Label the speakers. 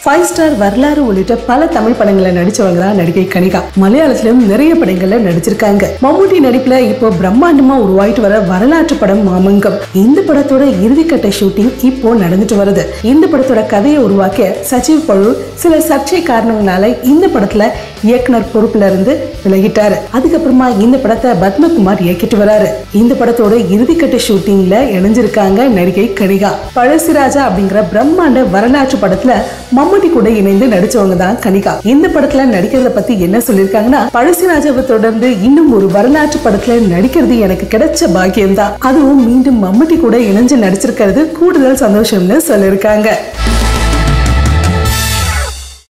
Speaker 1: five star வரலாறு உள்ளிட்ட பல தமிழ் படங்கள்ல நடிச்சவங்க தான் நடிகை கனிகா மலையாளத்திலும் நிறைய படங்கள்ல நடிச்சிருக்காங்க மம்முட்டி நடிப்புல இப்போ பிரம்மாண்டமா உருவாயிட்டு வர வரலாற்று படம் மாமங்கம் இந்த படத்தோட இறுதிக்கட்ட ஷூட்டிங் இப்போ நடந்துட்டு வருது இந்த படத்தோட கதையை உருவாக்க சச்சிவ் பழு சில சர்ச்சை காரணங்களால இந்த படத்துல இயக்குனர் பொறுப்புல இருந்து விலகிட்டாரு அதுக்கப்புறமா இந்த படத்தை பத்மகுமார் இயக்கிட்டு வராரு இந்த படத்தோட இறுதிக்கட்ட ஷூட்டிங்ல இணைஞ்சிருக்காங்க நடிகை கனிகா பழசிராஜா அப்படிங்கிற பிரம்மாண்ட வரலாற்று படத்துல மம்முட்டி கூட இணைந்து நடிச்சவங்க தான் கனிகா இந்த படத்துல நடிக்கிறத பத்தி என்ன சொல்லிருக்காங்கன்னா பழசிராஜாவை தொடர்ந்து இன்னும் ஒரு வரலாற்று படத்துல நடிக்கிறது எனக்கு கிடைச்ச பாக்கியம் தான் அதுவும் மீண்டும் மம்முட்டி கூட இணைஞ்சு நடிச்சிருக்கிறது கூடுதல் சந்தோஷம்னு சொல்லியிருக்காங்க